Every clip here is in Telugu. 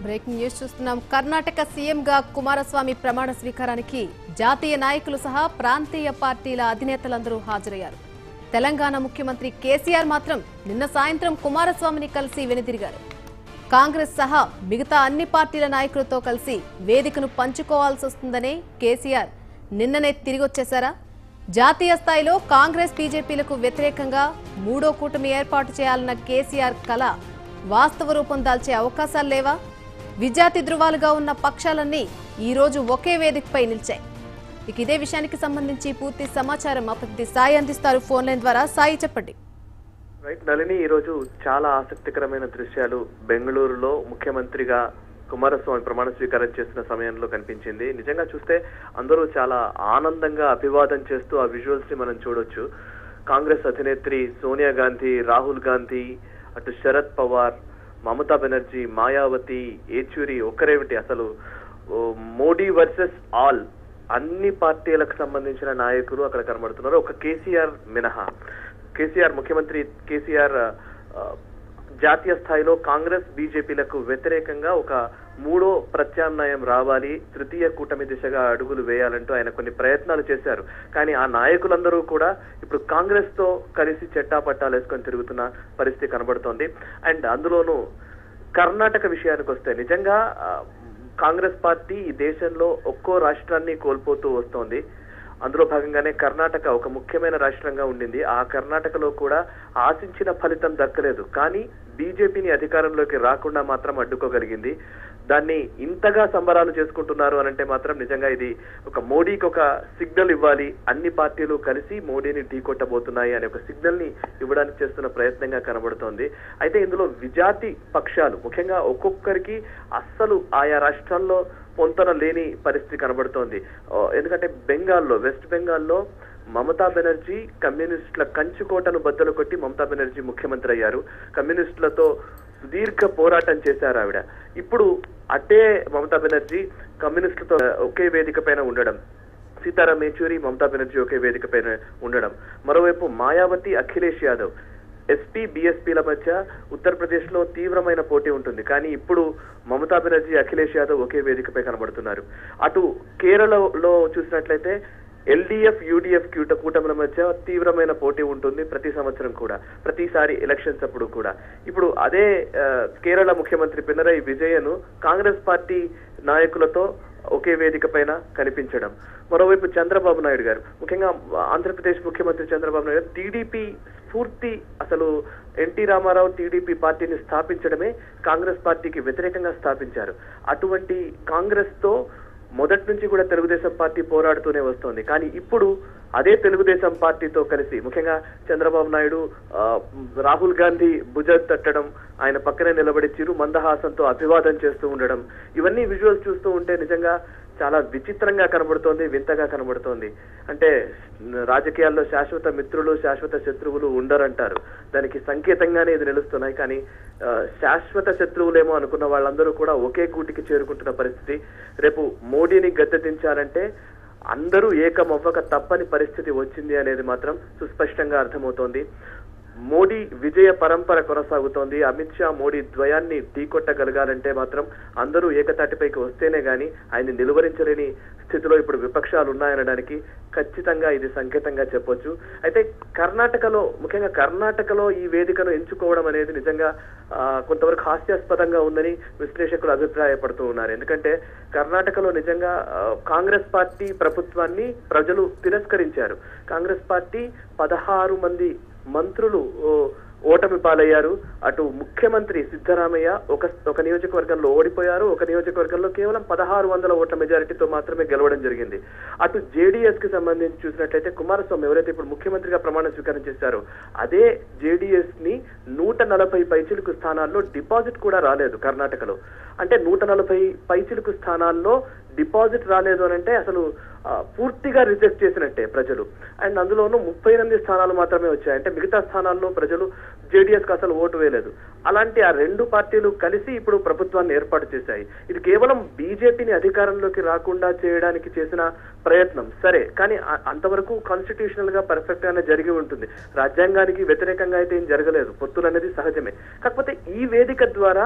బ్రేకింగ్ న్యూస్ చూస్తున్నాం కర్ణాటక సీఎంగా కుమారస్వామి ప్రమాణ స్వీకారానికి జాతీయ నాయకులు సహా ప్రాంతీయ పార్టీల అధినేతలందరూ హాజరయ్యారు తెలంగాణ ముఖ్యమంత్రి కేసీఆర్ మాత్రం నిన్న సాయంత్రం కుమారస్వామిని కలిసి వెనుదిరిగారు కాంగ్రెస్ సహా మిగతా అన్ని పార్టీల నాయకులతో కలిసి వేదికను పంచుకోవాల్సి వస్తుందనే కేసీఆర్ నిన్ననే తిరిగొచ్చేశారా జాతీయ స్థాయిలో కాంగ్రెస్ బీజేపీలకు వ్యతిరేకంగా మూడో కూటమి ఏర్పాటు చేయాలన్న కేసీఆర్ కల వాస్తవ రూపం దాల్చే అవకాశాలు లేవా విజాతి ధృవాలుగా ఉన్న పక్షాలన్నీ ఈ రోజు ఒకే వేదికపై నిలిచాయి ఇక ఇదే విషయానికి సంబంధించి పూర్తి సమాచారం మా ప్రతినిధి సాయి అందిస్తారు ఫోన్ లైన్ ద్వారా సాయి చెప్పండి రైట్ నళిని ఈరోజు చాలా ఆసక్తికరమైన దృశ్యాలు బెంగళూరులో ముఖ్యమంత్రిగా కుమారస్వామి ప్రమాణ స్వీకారం చేసిన సమయంలో కనిపించింది నిజంగా చూస్తే అందరూ చాలా ఆనందంగా అభివాదం చేస్తూ ఆ విజువల్స్ ని మనం చూడొచ్చు కాంగ్రెస్ అధినేత్రి సోనియా గాంధీ రాహుల్ గాంధీ అటు శరద్ పవార్ మమతా బెనర్జీ మాయావతి ఏచూరి ఒక్కరేమిటి అసలు ఓ, మోడీ వర్సెస్ ఆల్ అన్ని పార్టీలకు సంబంధించిన నాయకులు అక్కడ కనబడుతున్నారు ఒక కేసీఆర్ మినహా కేసీఆర్ ముఖ్యమంత్రి కేసీఆర్ ఆ, జాతీయ స్థాయిలో కాంగ్రెస్ బీజేపీలకు వ్యతిరేకంగా ఒక మూడో ప్రత్యామ్నాయం రావాలి తృతీయ కూటమి దిశగా అడుగులు వేయాలంటూ ఆయన కొన్ని ప్రయత్నాలు చేశారు కానీ ఆ నాయకులందరూ కూడా ఇప్పుడు కాంగ్రెస్ తో కలిసి చెట్టాపట్టాలు వేసుకొని తిరుగుతున్న పరిస్థితి కనబడుతోంది అండ్ అందులోనూ కర్ణాటక విషయానికి వస్తే నిజంగా ఆ, కాంగ్రెస్ పార్టీ ఈ దేశంలో ఒక్కో రాష్ట్రాన్ని కోల్పోతూ వస్తోంది అందులో భాగంగానే కర్ణాటక ఒక ముఖ్యమైన రాష్ట్రంగా ఉండింది ఆ కర్ణాటకలో కూడా ఆశించిన ఫలితం దక్కలేదు కానీ బీజేపీని అధికారంలోకి రాకుండా మాత్రం అడ్డుకోగలిగింది దాన్ని ఇంతగా సంబరాలు చేసుకుంటున్నారు అనంటే మాత్రం నిజంగా ఇది ఒక మోడీకి ఒక సిగ్నల్ ఇవ్వాలి అన్ని పార్టీలు కలిసి మోడీని ఢీకొట్టబోతున్నాయి అనే ఒక సిగ్నల్ ని ఇవ్వడానికి చేస్తున్న ప్రయత్నంగా కనబడుతోంది అయితే ఇందులో విజాతి పక్షాలు ముఖ్యంగా ఒక్కొక్కరికి అస్సలు ఆయా రాష్ట్రాల్లో పొంతన లేని పరిస్థితి కనబడుతోంది ఆ, ఎందుకంటే బెంగాల్లో వెస్ట్ బెంగాల్లో మమతా బెనర్జీ కమ్యూనిస్టుల కంచుకోటను బద్దలు కొట్టి మమతా బెనర్జీ ముఖ్యమంత్రి అయ్యారు కమ్యూనిస్టులతో సుదీర్ఘ పోరాటం చేశారు ఆవిడ ఇప్పుడు అటే మమతా బెనర్జీ కమ్యూనిస్టులతో ఒకే వేదిక పైన ఉండడం సీతారాం యేచూరి మమతా బెనర్జీ ఒకే వేదిక పైన ఉండడం మరోవైపు మాయావతి అఖిలేష్ యాదవ్ ఎస్పీ బీఎస్పీల మధ్య ఉత్తరప్రదేశ్ లో తీవ్రమైన పోటీ ఉంటుంది కానీ ఇప్పుడు మమతా బెనర్జీ అఖిలేష్ యాదవ్ ఒకే వేదికపై కనబడుతున్నారు అటు కేరళలో చూసినట్లయితే ఎల్డీఎఫ్ యూడీఎఫ్ క్యూట కూటముల మధ్య తీవ్రమైన పోటీ ఉంటుంది ప్రతి సంవత్సరం కూడా ప్రతిసారి ఎలక్షన్స్ అప్పుడు కూడా ఇప్పుడు అదే ఆ, కేరళ ముఖ్యమంత్రి పినరయి విజయన్ కాంగ్రెస్ పార్టీ నాయకులతో ఒకే వేదిక పైన కనిపించడం మరోవైపు చంద్రబాబు నాయుడు గారు ముఖ్యంగా ఆంధ్రప్రదేశ్ ముఖ్యమంత్రి చంద్రబాబు నాయుడు గారు టీడీపీ స్ఫూర్తి అసలు ఎన్టీ రామారావు టీడీపీ పార్టీని స్థాపించడమే కాంగ్రెస్ పార్టీకి వ్యతిరేకంగా స్థాపించారు అటువంటి కాంగ్రెస్ తో మొదటి నుంచి కూడా తెలుగుదేశం పార్టీ పోరాడుతూనే వస్తోంది కానీ ఇప్పుడు అదే తెలుగుదేశం పార్టీతో కలిసి ముఖ్యంగా చంద్రబాబు నాయుడు ఆ, రాహుల్ గాంధీ భుజం తట్టడం ఆయన పక్కనే నిలబడి చిరు మందహాసంతో అభివాదం చేస్తూ ఉండడం ఇవన్నీ విజువల్స్ చూస్తూ ఉంటే నిజంగా చాలా విచిత్రంగా కనబడుతోంది వింతగా కనబడుతోంది అంటే రాజకీయాల్లో శాశ్వత మిత్రులు శాశ్వత శత్రువులు ఉండరంటారు దానికి సంకేతంగానే ఇది నిలుస్తున్నాయి కానీ ఆ, శాశ్వత శత్రువులేమో అనుకున్న వాళ్ళందరూ కూడా ఒకే గూటికి చేరుకుంటున్న పరిస్థితి రేపు మోడీని గద్దెదించాలంటే అందరూ ఏకమవ్వక తప్పని పరిస్థితి వచ్చింది అనేది మాత్రం సుస్పష్టంగా అర్థమవుతోంది మోడీ విజయ పరంపర కొనసాగుతోంది అమిత్ షా మోడీ ద్వయాన్ని ఢీకొట్టగలగాలంటే మాత్రం అందరూ ఏకతాటిపైకి వస్తేనే గాని ఆయన్ని నిలువరించలేని స్థితిలో ఇప్పుడు విపక్షాలు ఉన్నాయనడానికి ఖచ్చితంగా ఇది సంకేతంగా చెప్పొచ్చు అయితే కర్ణాటకలో ముఖ్యంగా కర్ణాటకలో ఈ వేదికను ఎంచుకోవడం అనేది నిజంగా ఆ, కొంతవరకు హాస్యాస్పదంగా ఉందని విశ్లేషకులు అభిప్రాయపడుతూ ఉన్నారు ఎందుకంటే కర్ణాటకలో నిజంగా ఆ, కాంగ్రెస్ పార్టీ ప్రభుత్వాన్ని ప్రజలు తిరస్కరించారు కాంగ్రెస్ పార్టీ పదహారు మంది మంత్రులు ఓ, ఓటమి పాలయ్యారు అటు ముఖ్యమంత్రి సిద్ధరామయ్య ఒక ఒక నియోజకవర్గంలో ఓడిపోయారు ఒక నియోజకవర్గంలో కేవలం పదహారు వందల ఓట్ల మెజారిటీతో మాత్రమే గెలవడం జరిగింది అటు జేడీఎస్ కి సంబంధించి చూసినట్లయితే కుమారస్వామి ఎవరైతే ఇప్పుడు ముఖ్యమంత్రిగా ప్రమాణ స్వీకారం చేశారో అదే జేడీఎస్ ని నూట నలభై పైచిలుకు స్థానాల్లో డిపాజిట్ కూడా రాలేదు కర్ణాటకలో అంటే నూట నలభై పైచిలుకు స్థానాల్లో డిపాజిట్ రాలేదు అని అంటే అసలు ఆ, పూర్తిగా రిజెక్ట్ చేసినట్టే ప్రజలు అండ్ అందులోనూ ముప్పై ఎనిమిది స్థానాలు మాత్రమే వచ్చాయి అంటే మిగతా స్థానాల్లో ప్రజలు జేడీఎస్ కి అసలు ఓటు వేయలేదు అలాంటి ఆ రెండు పార్టీలు కలిసి ఇప్పుడు ప్రభుత్వాన్ని ఏర్పాటు చేశాయి ఇది కేవలం బీజేపీని అధికారంలోకి రాకుండా చేయడానికి చేసిన ప్రయత్నం సరే కానీ ఆ- అంతవరకు కాన్స్టిట్యూషనల్ గా పర్ఫెక్ట్ గానే జరిగి ఉంటుంది రాజ్యాంగానికి వ్యతిరేకంగా అయితే ఏం జరగలేదు పొత్తులు అనేది సహజమే కాకపోతే ఈ వేదిక ద్వారా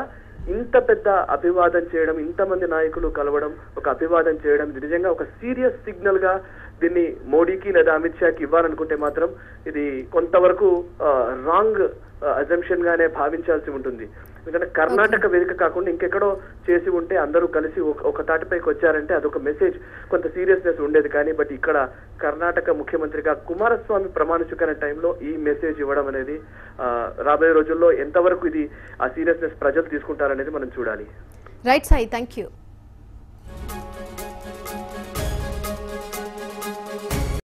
ఇంత పెద్ద అభివాదం చేయడం ఇంతమంది నాయకులు కలవడం ఒక అభివాదం చేయడం ఇది నిజంగా ఒక సీరియస్ సిగ్నల్ గా దీన్ని మోడీకి లేదా అమిత్ షాకి ఇవ్వాలనుకుంటే మాత్రం ఇది కొంతవరకు రాంగ్ అజంప్షన్ గానే భావించాల్సి ఉంటుంది ఎందుకంటే కర్ణాటక వేదిక కాకుండా ఇంకెక్కడో చేసి ఉంటే అందరూ కలిసి ఒక- ఒక తాటిపైకి వచ్చారంటే అదొక మెసేజ్ కొంత సీరియస్నెస్ ఉండేది కానీ బట్ ఇక్కడ కర్ణాటక ముఖ్యమంత్రిగా కుమారస్వామి ప్రమాణ స్వీకారం టైంలో ఈ మెసేజ్ ఇవ్వడం అనేది ఆ, రాబోయే రోజుల్లో ఎంతవరకు ఇది ఆ సీరియస్నెస్ ప్రజలు తీసుకుంటారనేది మనం చూడాలి రైట్ సాయి థ్యాంక్ యూ